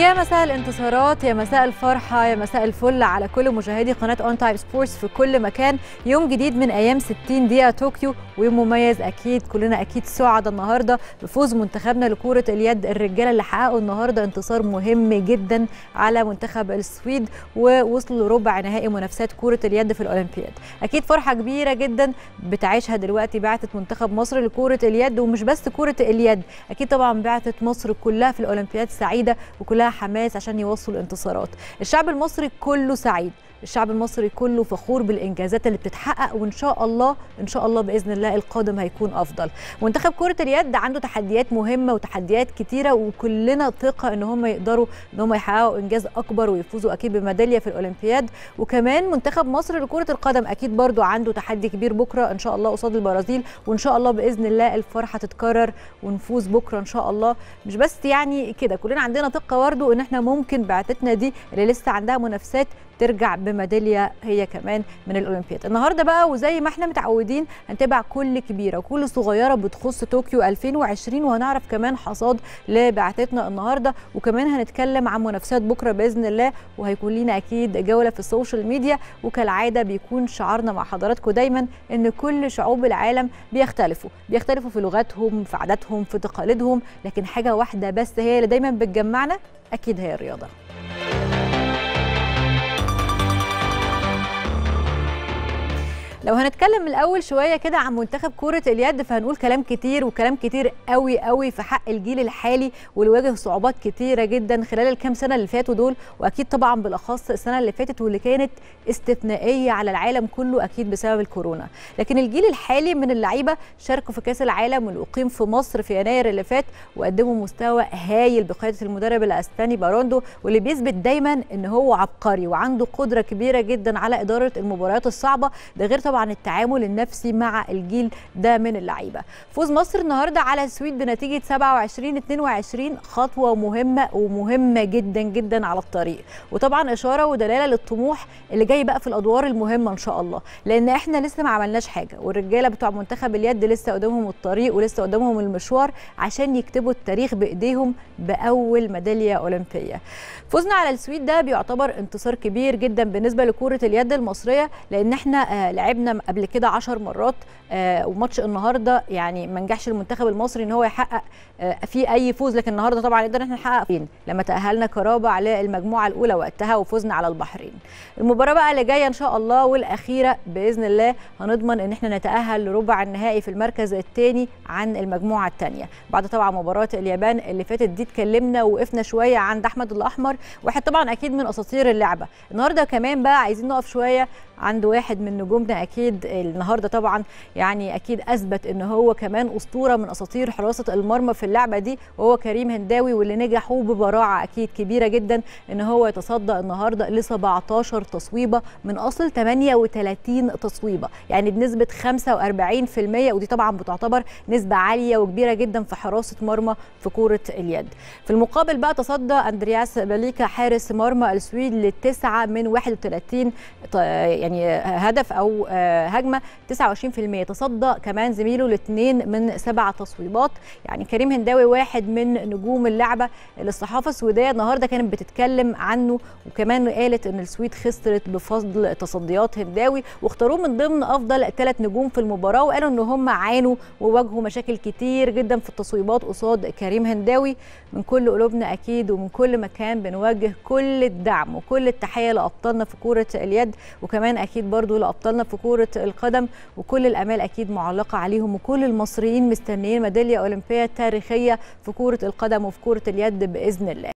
يا مساء الانتصارات يا مساء الفرحة يا مساء الفل على كل مشاهدي قناة اون تايم سبورتس في كل مكان يوم جديد من أيام 60 دقيقة طوكيو ويوم مميز أكيد كلنا أكيد سعداء النهاردة بفوز منتخبنا لكرة اليد الرجالة اللي حققوا النهاردة انتصار مهم جدا على منتخب السويد ووصلوا لربع نهائي منافسات كرة اليد في الأولمبياد أكيد فرحة كبيرة جدا بتعيشها دلوقتي بعثة منتخب مصر لكرة اليد ومش بس كرة اليد أكيد طبعا بعثة مصر كلها في الأولمبياد سعيدة وكلها حماس عشان يوصلوا الانتصارات الشعب المصري كله سعيد الشعب المصري كله فخور بالانجازات اللي بتتحقق وان شاء الله ان شاء الله باذن الله القادم هيكون افضل منتخب كره اليد عنده تحديات مهمه وتحديات كتيره وكلنا ثقه ان هم يقدروا ان هم يحققوا انجاز اكبر ويفوزوا اكيد بميداليه في الاولمبياد وكمان منتخب مصر لكره القدم اكيد برضو عنده تحدي كبير بكره ان شاء الله قصاد البرازيل وان شاء الله باذن الله الفرحه تتكرر ونفوز بكره ان شاء الله مش بس يعني كده كلنا عندنا ثقه برضو ان احنا ممكن بعثتنا دي اللي لسه عندها منافسات ترجع بميداليه هي كمان من الاولمبياد النهارده بقى وزي ما احنا متعودين هنتابع كل كبيره وكل صغيره بتخص طوكيو 2020 وهنعرف كمان حصاد لبعثتنا النهارده وكمان هنتكلم عن منافسات بكره باذن الله وهيكون لينا اكيد جوله في السوشيال ميديا وكالعاده بيكون شعارنا مع حضراتكم دايما ان كل شعوب العالم بيختلفوا بيختلفوا في لغاتهم في عاداتهم في تقاليدهم لكن حاجه واحده بس هي اللي دايما بتجمعنا اكيد هي الرياضه لو هنتكلم من الاول شويه كده عن منتخب كره اليد فهنقول كلام كتير وكلام كتير قوي قوي في حق الجيل الحالي واللي واجه صعوبات كتيره جدا خلال الكام سنه اللي فاتوا دول واكيد طبعا بالاخص السنه اللي فاتت واللي كانت استثنائيه على العالم كله اكيد بسبب الكورونا لكن الجيل الحالي من اللعيبه شاركوا في كاس العالم واللي اقيم في مصر في يناير اللي فات وقدموا مستوى هايل بقياده المدرب الاسباني باروندو واللي بيثبت دايما ان هو عبقري وعنده قدره كبيره جدا على اداره المباريات الصعبه ده غير طبعا التعامل النفسي مع الجيل ده من اللعيبه فوز مصر النهارده على السويد بنتيجه 27 22 خطوه مهمه ومهمه جدا جدا على الطريق وطبعا اشاره ودلاله للطموح اللي جاي بقى في الادوار المهمه ان شاء الله لان احنا لسه ما عملناش حاجه والرجاله بتوع منتخب اليد لسه قدامهم الطريق ولسه قدامهم المشوار عشان يكتبوا التاريخ بايديهم باول ميداليه اولمبيه فوزنا على السويد ده بيعتبر انتصار كبير جدا بالنسبه لكره اليد المصريه لان احنا آه لعبنا قبل كده 10 مرات آه وماتش النهارده يعني ما نجحش المنتخب المصري ان هو يحقق آه فيه اي فوز لكن النهارده طبعا قدرنا احنا نحقق فين لما تاهلنا كرابع للمجموعه الاولى وقتها وفزنا على البحرين المباراه بقى اللي جايه ان شاء الله والاخيره باذن الله هنضمن ان احنا نتاهل لربع النهائي في المركز الثاني عن المجموعه الثانيه بعد طبعا مباراه اليابان اللي فاتت دي اتكلمنا ووقفنا شويه عند احمد الاحمر واحد طبعا اكيد من اساطير اللعبه النهارده كمان بقى عايزين نقف شويه عند واحد من نجومنا اكيد النهارده طبعا يعني اكيد اثبت ان هو كمان اسطوره من اساطير حراسه المرمى في اللعبه دي وهو كريم هنداوي واللي نجحوا ببراعه اكيد كبيره جدا ان هو يتصدى النهارده ل 17 تصويبه من اصل 38 تصويبه يعني بنسبه 45% ودي طبعا بتعتبر نسبه عاليه وكبيره جدا في حراسه مرمى في كره اليد في المقابل بقى تصدى اندرياس باليكا حارس مرمى السويد للتسعه من 31 يعني هدف او هجمه 29% تصدى كمان زميله لاثنين من سبع تصويبات يعني كريم هنداوي واحد من نجوم اللعبه اللي الصحافه السويديه النهارده كانت بتتكلم عنه وكمان قالت ان السويد خسرت بفضل تصديات هنداوي واختاروه من ضمن افضل ثلاث نجوم في المباراه وقالوا ان هم عانوا وواجهوا مشاكل كتير جدا في التصويبات قصاد كريم هنداوي من كل قلوبنا اكيد ومن كل مكان بنوجه كل الدعم وكل التحيه لابطالنا في كره اليد وكمان اكيد برضو لابطالنا في كره القدم وكل الامال اكيد معلقه عليهم وكل المصريين مستنيين ميداليه اولمبيه تاريخيه في كره القدم وفي كره اليد باذن الله